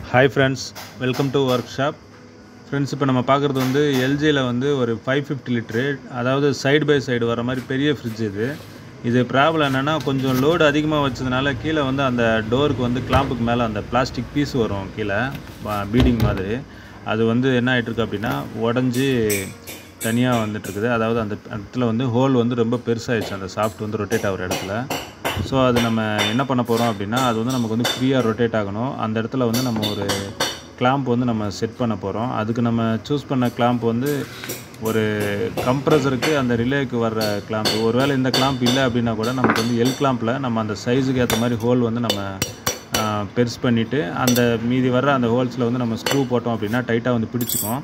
hi friends welcome to workshop friends இப்போ நம்ம பார்க்குறது வந்து எல்ஜியில் வந்து ஒரு ஃபைவ் ஃபிஃப்டி லிட்ரு அதாவது சைடு பை சைடு வர மாதிரி பெரிய ஃப்ரிட்ஜ் இது இது ப்ராப்ளம் என்னென்னா கொஞ்சம் லோடு அதிகமாக வச்சதுனால கீழே வந்து அந்த டோருக்கு வந்து கிளாம்புக்கு மேலே அந்த பிளாஸ்டிக் பீஸ் வரும் கீழே பீடிங் மாதிரி அது வந்து என்ன ஆகிட்டுருக்கு அப்படின்னா உடஞ்சி தனியாக வந்துட்டுருக்குது அதாவது அந்த இடத்துல வந்து ஹோல் வந்து ரொம்ப பெருசாகிடுச்சு அந்த சாஃப்ட் வந்து ரொட்டேட் ஆகிற இடத்துல ஸோ அது நம்ம என்ன பண்ண போகிறோம் அப்படின்னா அது வந்து நமக்கு வந்து ஃப்ரீயாக ரொட்டேட் ஆகணும் அந்த இடத்துல வந்து நம்ம ஒரு கிளாம்ப் வந்து நம்ம செட் பண்ண போகிறோம் அதுக்கு நம்ம சூஸ் பண்ண கிளாம்ப் வந்து ஒரு கம்ப்ரஸருக்கு அந்த ரிலேக்கு வர்ற கிளாம்ப் ஒருவேளை இந்த கிளாம்ப் இல்லை அப்படின்னா கூட நமக்கு வந்து எல் கிளாம்பில் நம்ம அந்த சைஸுக்கு ஏற்ற மாதிரி ஹோல் வந்து நம்ம பெருசு பண்ணிவிட்டு அந்த மீதி வர்ற அந்த ஹோல்ஸில் வந்து நம்ம ஸ்க்ரூ போட்டோம் அப்படின்னா டைட்டாக வந்து பிடிச்சிக்கும்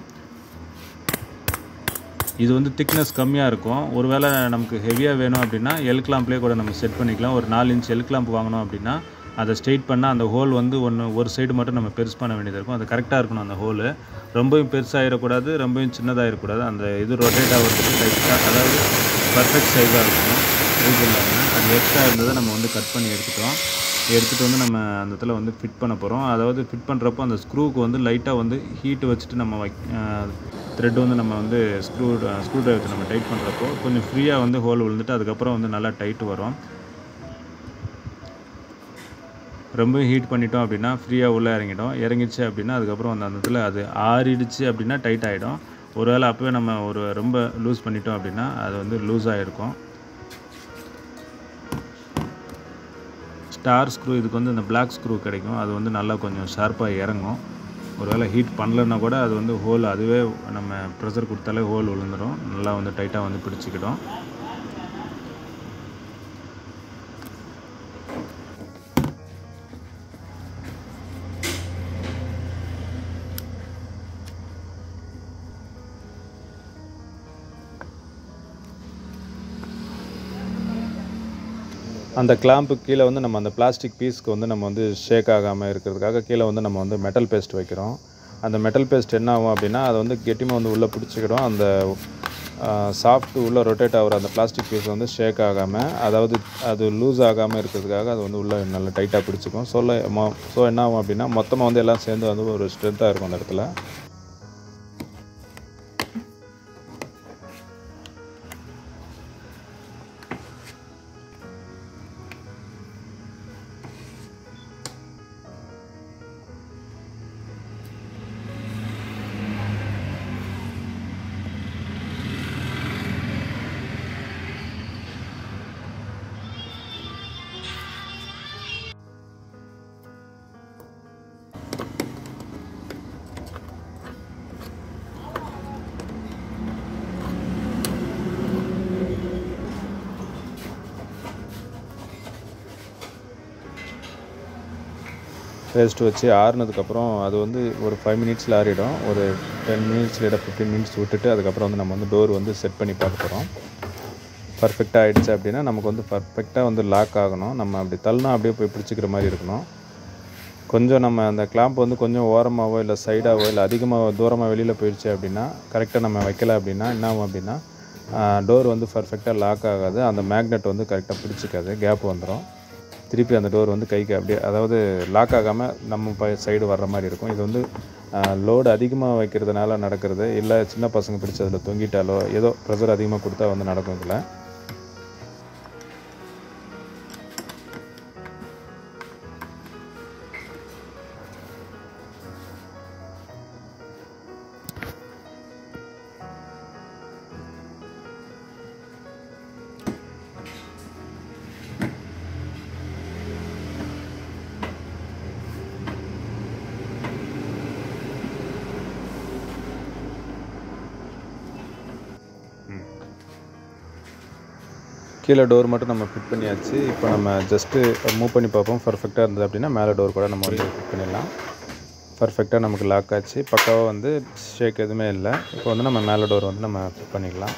இது வந்து திக்னஸ் கம்மியாக இருக்கும் ஒருவேளை நமக்கு ஹெவியாக வேணும் அப்படின்னா எல் கிளாம்ப்லேயே கூட நம்ம செட் பண்ணிக்கலாம் ஒரு நாலு இன்ச் எல் கிளாம்ப் வாங்கினோம் அப்படின்னா அதை ஸ்ட்ரெயிட் பண்ணால் அந்த ஹோல் வந்து ஒன்று ஒரு சைடு மட்டும் நம்ம பெருசு பண்ண வேண்டியது இருக்கும் அது கரெக்டாக இருக்கணும் அந்த ஹோலு ரொம்பவும் பெருசாகிடக்கூடாது ரொம்பவும் சின்னதாகிடக்கூடாது அந்த இது ரொட்டேட் ஆகிறதுக்கு டைட்டாக அதாவது பர்ஃபெக்ட் சைஸாக இருக்கணும் லூஸ் இல்லாமல் அது எக்ஸ்ட்ரா இருந்ததை நம்ம வந்து கட் பண்ணி எடுத்துட்டோம் எடுத்துகிட்டு வந்து நம்ம அந்த இடத்துல வந்து ஃபிட் பண்ண போகிறோம் அதாவது ஃபிட் பண்ணுறப்போ அந்த ஸ்க்ரூவுக்கு வந்து லைட்டாக வந்து ஹீட்டு வச்சுட்டு நம்ம வை த்ரெட் வந்து நம்ம வந்து ஸ்க்ரூ ஸ்க்ரூ ட்ரைவர் நம்ம டைட் பண்ணுறப்போ கொஞ்சம் ஃப்ரீயாக வந்து ஹோல் விழுந்துட்டு அதுக்கப்புறம் வந்து நல்லா டைட்டு வரும் ரொம்ப ஹீட் பண்ணிட்டோம் அப்படின்னா ஃப்ரீயாக உள்ளே இறங்கிடும் இறங்கிச்சு அப்படின்னா அதுக்கப்புறம் அந்த அந்த இடத்துல அது ஆறிடுச்சு அப்படின்னா டைட் ஆகிடும் ஒருவேளை அப்போவே நம்ம ஒரு ரொம்ப லூஸ் பண்ணிட்டோம் அப்படின்னா அது வந்து லூஸ் ஆகிருக்கும் ஸ்டார் ஸ்க்ரூ இதுக்கு வந்து இந்த பிளாக் ஸ்க்ரூ கிடைக்கும் அது வந்து நல்லா கொஞ்சம் ஷார்ப்பாக இறங்கும் ஒருவேளை ஹீட் பண்ணலன்னா கூட அது வந்து ஹோல் அதுவே நம்ம ப்ரெஷர் கொடுத்தாலே ஹோல் விழுந்துடும் நல்லா வந்து டைட்டாக வந்து பிடிச்சிக்கிடும் அந்த கிளாம்புக்கு கீழே வந்து நம்ம அந்த பிளாஸ்டிக் பீஸ்க்கு வந்து நம்ம வந்து ஷேக் ஆகாமல் இருக்கிறதுக்காக கீழே வந்து நம்ம வந்து மெட்டல் பேஸ்ட் வைக்கிறோம் அந்த மெட்டல் பேஸ்ட் என்ன ஆகும் அப்படின்னா அதை வந்து கெட்டிமாக வந்து உள்ளே பிடிச்சிக்கிடும் அந்த சாஃப்ட் உள்ளே ரொட்டேட் ஆகிற அந்த பிளாஸ்டிக் பீஸ் வந்து ஷேக் ஆகாமல் அதாவது அது லூஸ் ஆகாமல் இருக்கிறதுக்காக அது வந்து உள்ளே நல்லா டைட்டாக பிடிச்சிக்கும் சொல்ல ஸோ என்ன ஆகும் அப்படின்னா மொத்தமாக வந்து எல்லாம் சேர்ந்து வந்து ஒரு ஸ்ட்ரென்த்தாக இருக்கும் அந்த இடத்துல பேஸ்ட் வச்சு ஆறுனதுக்கப்புறம் அது வந்து ஒரு ஃபைவ் மினிட்ஸில் ஆறிடும் ஒரு டென் மினிட்ஸ் இல்லை ஃபிஃப்டீன் மினிட்ஸ் விட்டுட்டு அதுக்கப்புறம் வந்து நம்ம வந்து டோர் வந்து செட் பண்ணி பார்க்க போகிறோம் பர்ஃபெக்டாக ஆகிடுச்சு அப்படின்னா நமக்கு வந்து பர்ஃபெக்டாக வந்து லாக் ஆகணும் நம்ம அப்படி தள்ளினா அப்படியே போய் பிடிச்சிக்கிற மாதிரி இருக்கணும் கொஞ்சம் நம்ம அந்த கிளாம்ப் வந்து கொஞ்சம் ஓரமாகவோ இல்லை சைடாகவோ இல்லை அதிகமாக தூரமாக வெளியில் போயிடுச்சு அப்படின்னா கரெக்டாக நம்ம வைக்கல அப்படின்னா என்ன ஆகும் அப்படின்னா டோர் வந்து பர்ஃபெக்டாக லாக் ஆகாது அந்த மேக்னெட் வந்து கரெக்டாக பிடிச்சிக்காது கேப் வந்துடும் திருப்பி அந்த டோர் வந்து கைக்கு அப்படியே அதாவது லாக் ஆகாமல் நம்ம சைடு வர்ற மாதிரி இருக்கும் இது வந்து லோடு அதிகமாக வைக்கிறதுனால நடக்கிறது இல்லை சின்ன பசங்க பிடிச்சி அதில் தொங்கிட்டாலோ ஏதோ ப்ரெஷர் அதிகமாக கொடுத்தா வந்து நடக்கும் இதில் கீழே டோர் மட்டும் நம்ம ஃபிட் பண்ணியாச்சு இப்போ நம்ம ஜஸ்ட்டு மூவ் பண்ணி பார்ப்போம் பர்ஃபெக்டாக இருந்தது அப்படின்னா மேலே டோர் கூட நம்ம வந்து ஃபிட் பண்ணிடலாம் பர்ஃபெக்டாக நமக்கு லாக் ஆச்சு பக்காவாக வந்து ஷேக் எதுவுமே இல்லை இப்போ வந்து நம்ம மேலே டோர் வந்து நம்ம ஃபிட் பண்ணிக்கலாம்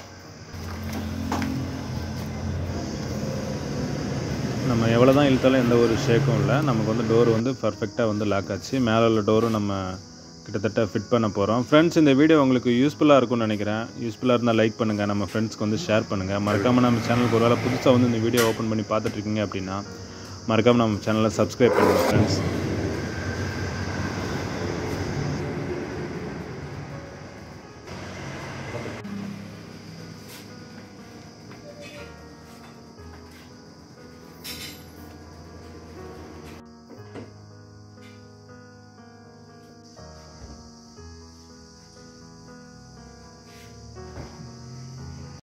நம்ம எவ்வளோ தான் இழுத்தாலும் எந்த ஒரு ஷேக்கும் இல்லை நமக்கு வந்து டோர் வந்து பர்ஃபெக்டாக வந்து லாக் ஆச்சு மேலே உள்ள டோரும் நம்ம கிட்டத்தட்ட ஃபிட் பண்ண போகிறோம் ஃப்ரெண்ட்ஸ் இந்த வீடியோ உங்களுக்கு யூஸ்ஃபுல்லாக இருக்கும்னு நினைக்கிறேன் யூஸ்ஃபுல்லாக இருந்தால் லைக் பண்ணுங்கள் நம்ம ஃப்ரெண்ட்ஸ்க்கு வந்து ஷேர் பண்ணுங்கள் மறக்காமல் நம்ம சேனலுக்கு ஒரு வேளை புதுசாக வந்து இந்த வீடியோ ஓப்பன் பண்ணி பார்த்துட்ருக்கீங்க அப்படின்னா மறக்காமல் நம்ம சேனலை சப்ஸ்கிரைப் பண்ணுங்கள் ஃப்ரெண்ட்ஸ்